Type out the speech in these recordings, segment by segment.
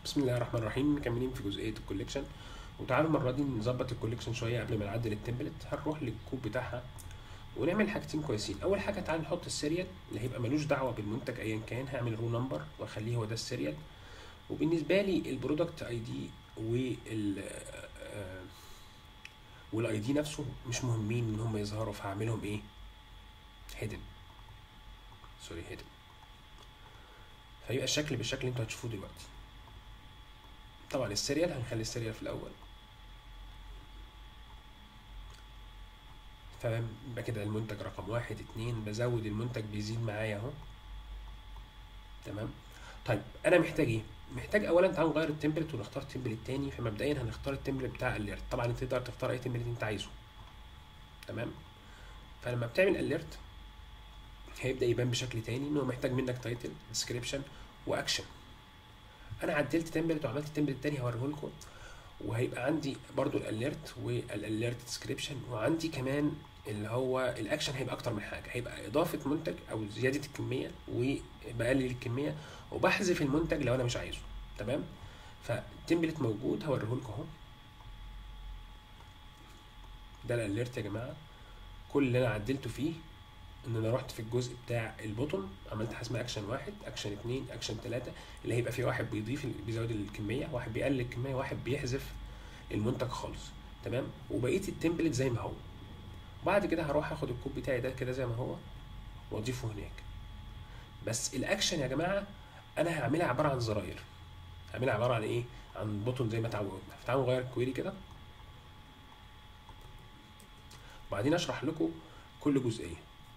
بسم الله الرحمن الرحيم مكملين في جزئيه الكوليكشن وتعالوا المره دي نظبط الكوليكشن شويه قبل ما نعدل التمبلت هنروح للكود بتاعها ونعمل حاجتين كويسين اول حاجه تعالى نحط السيريال اللي هيبقى ملوش دعوه بالمنتج ايا كان هعمل رو نمبر واخليه هو ده السيريال وبالنسبه لي البرودكت اي دي وال والاي دي نفسه مش مهمين ان هم يظهروا فهعملهم ايه هيدن سوري هيدن فيبقى الشكل بالشكل اللي انتوا هتشوفوه دلوقتي طبعا السيريال هنخلي السيريال في الاول فيبقى كده المنتج رقم واحد اتنين بزود المنتج بيزيد معايا اهو تمام طيب انا محتاج ايه محتاج اولا تعال نغير التمبلت ونختار التمبلت تاني فمبدئيا هنختار التمبلت بتاع اليرت طبعا انت تقدر تختار اي تمبلت انت عايزه تمام فلما بتعمل اليرت هيبدا يبان بشكل تاني انه محتاج منك تايتل ديسكريبشن واكشن انا عدلت تمبلت وعملت تمبلت تاني هوريه لكم وهيبقى عندي برضو الاليرت والاليرت ديسكريبشن وعندي كمان اللي هو الاكشن هيبقى اكتر من حاجه هيبقى اضافه منتج او زياده الكميه وبقلل الكميه وبحذف المنتج لو انا مش عايزه تمام فالتمبلت موجود هوريه لكم اهو ده الاليرت يا جماعه كل اللي انا عدلته فيه ان انا رحت في الجزء بتاع البوتون عملت حاجه اسمها اكشن واحد اكشن اتنين اكشن تلاته اللي هيبقى فيه واحد بيضيف بيزود الكميه واحد بيقلل الكميه واحد بيحذف المنتج خالص تمام وبقيه التمبلت زي ما هو بعد كده هروح اخد الكود بتاعي ده كده زي ما هو واضيفه هناك بس الاكشن يا جماعه انا هعملها عباره عن زراير هعملها عباره عن ايه عن بوتون زي ما اتعودنا فتعالوا نغير الكويري كده وبعدين اشرح لكم كل جزئيه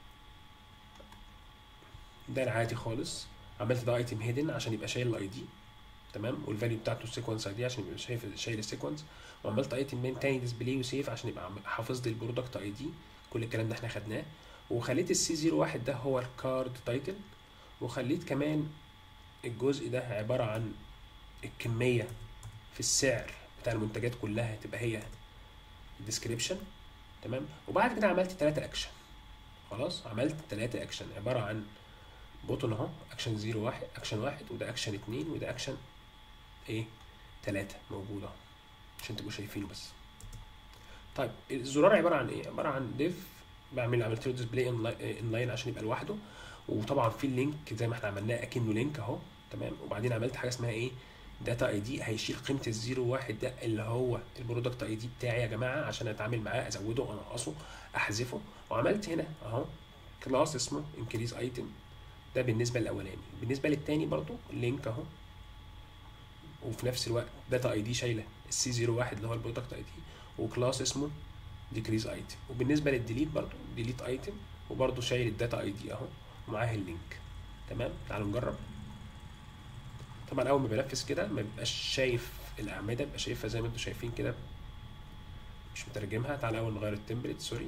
ده العادي خالص عملت ده ايتم هيدن عشان يبقى شايل الاي دي تمام والفاليو بتاعته السيكونس اي دي عشان يبقى شايف شايل السيكونس وعملت ايتم من تاني ديسبلاي وسيف عشان يبقى حافظ لي البرودكت اي دي كل الكلام ده احنا خدناه وخليت السي 01 ده هو الكارد تايتل وخليت كمان الجزء ده عباره عن الكميه في السعر بتاع المنتجات كلها تبقى هي الديسكريبشن تمام وبعد كده عملت ثلاثة اكشن خلاص عملت ثلاثة اكشن عباره عن بوتون اهو اكشن زيرو واحد اكشن واحد وده اكشن اتنين وده اكشن ايه تلاتة موجود اهو عشان تبقوا شايفينه بس طيب الزرار عباره عن ايه عباره عن ديف بعمل عملت له ديسبلاي ان لاين عشان يبقى لوحده وطبعا في اللينك زي ما احنا عملناه اكنه لينك اهو تمام وبعدين عملت حاجه اسمها ايه داتا اي دي هيشيل قيمه الزيرو واحد ده اللي هو البرودكت اي دي بتاعي يا جماعه عشان اتعامل معاه ازوده انقصه احذفه وعملت هنا اهو كلاس اسمه انكريز ايتم ده بالنسبه للاولاني بالنسبه للتاني برضو اللينك اهو وفي نفس الوقت داتا اي دي شايله السي 01 اللي هو البرودكت اي دي وكلاس اسمه ديكريز ايتم وبالنسبه للديليت برضو ديليت ايتم وبرضو شايل الداتا اي دي اهو ومعاه اللينك تمام تعالوا نجرب طبعا اول ما بنفذ كده ما بيبقاش شايف الاعمده بيبقى شايفها زي ما انتم شايفين كده مش مترجمها تعالى اول نغير التمبلت سوري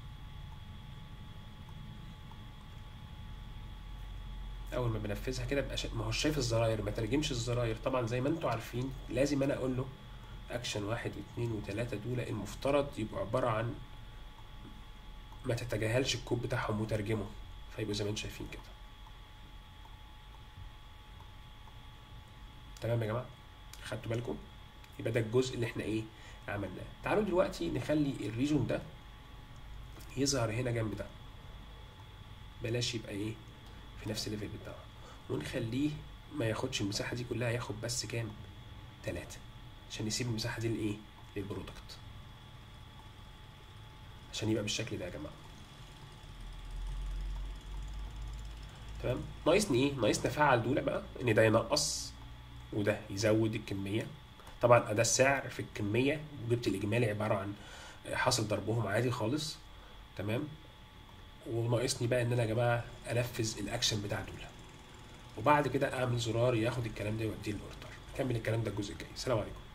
اول ما بنفذها كده بقى شا... ما هو شايف الزراير ما ترجمش الزراير طبعا زي ما انتم عارفين لازم انا اقول له اكشن واحد واثنين وثلاثة دول المفترض يبقوا عبارة عن ما تتجاهلش الكود بتاعهم وترجمه فيبقوا زي ما انتم شايفين كده تمام يا جماعة خدتوا بالكم يبقى ده الجزء اللي احنا ايه عملناه تعالوا دلوقتي نخلي الريجون ده يظهر هنا جنب ده بلاش يبقى ايه في نفس الليفل بتاعه ونخليه ما ياخدش المساحه دي كلها ياخد بس كام تلاتة عشان يسيب المساحه دي لايه للبرودكت عشان يبقى بالشكل ده يا جماعه تمام ناقصني ايه ناقصني افعل دول بقى ان ده ينقص وده يزود الكميه طبعا ده السعر في الكميه وجبت الاجمالي عباره عن حاصل ضربهم عادي خالص تمام وناقصني بقى ان انا يا جماعه انفذ الاكشن بتاع دول وبعد كده اعمل زرار ياخد الكلام ده يوديه للاوردر نكمل الكلام ده الجزء الجاي سلام عليكم